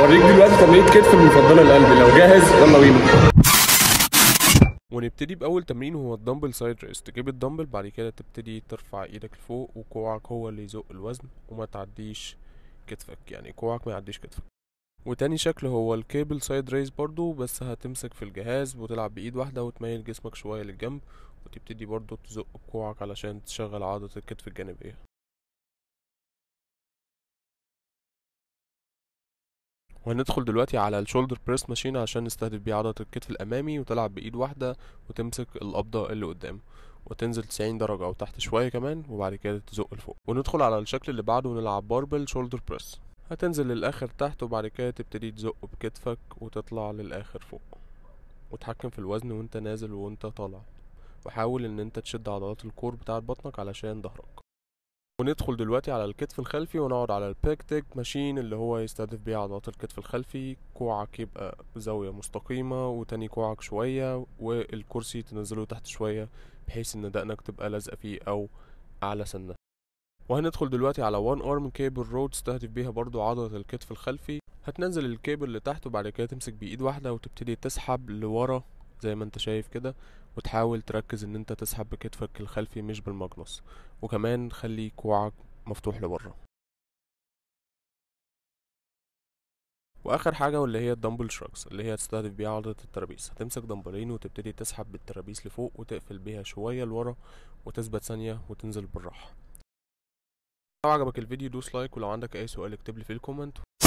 هوريك دلوقتي تمرين كتف المفضله لقلبي لو جاهز يلا بينا ونبتدي بأول تمرين وهو الدمبل سايد ريست تجيب الدمبل بعد كده تبتدي ترفع ايدك لفوق وكوعك هو اللي يزق الوزن وما تعديش كتفك يعني كوعك ما يعديش كتفك وتاني شكل هو الكيبل سايد ريز برضو بس هتمسك في الجهاز وتلعب بإيد واحدة وتميل جسمك شوية للجنب وتبتدي برضو تزق بكوعك علشان تشغل عضلة الكتف الجانبية وهندخل دلوقتي على الشولدر بريس ماشين عشان نستهدف بيه عضلة الكتف الأمامي وتلعب بإيد واحدة وتمسك القبضة اللي قدام وتنزل 90 درجة أو تحت شوية كمان وبعد كده تزق لفوق وندخل على الشكل اللي بعده ونلعب باربل شولدر بريس هتنزل للآخر تحت وبعد كده تبتدي تزق بكتفك وتطلع للآخر فوق وتحكم في الوزن وانت نازل وانت طالع وحاول ان انت تشد عضلات الكور بتاعت بطنك علشان ظهرك وندخل دلوقتي على الكتف الخلفي ونقعد على البيك تيك ماشين اللي هو يستهدف بيه عضلات الكتف الخلفي كوعك يبقى بزاوية مستقيمة وتاني كوعك شوية والكرسي تنزله تحت شوية بحيث ان دقنك تبقى لازقة فيه او اعلى سنة وهندخل دلوقتي على وان ارم كيبل رود تستهدف بيها برضو عضلة الكتف الخلفي هتنزل الكيبل لتحت وبعد كده تمسك بإيد واحدة وتبتدي تسحب لورا زي ما انت شايف كده وتحاول تركز ان انت تسحب بكتفك الخلفي مش بالمجنص وكمان خلي كوعك مفتوح لبره واخر حاجه واللي هي الدمبل شراكس اللي هي تستهدف بيها عضله الترابيس هتمسك دمبلين وتبتدي تسحب بالترابيس لفوق وتقفل بيها شويه لورا وتثبت ثانيه وتنزل بالراحه لو عجبك الفيديو دوس لايك ولو عندك اي سؤال اكتب لي في الكومنت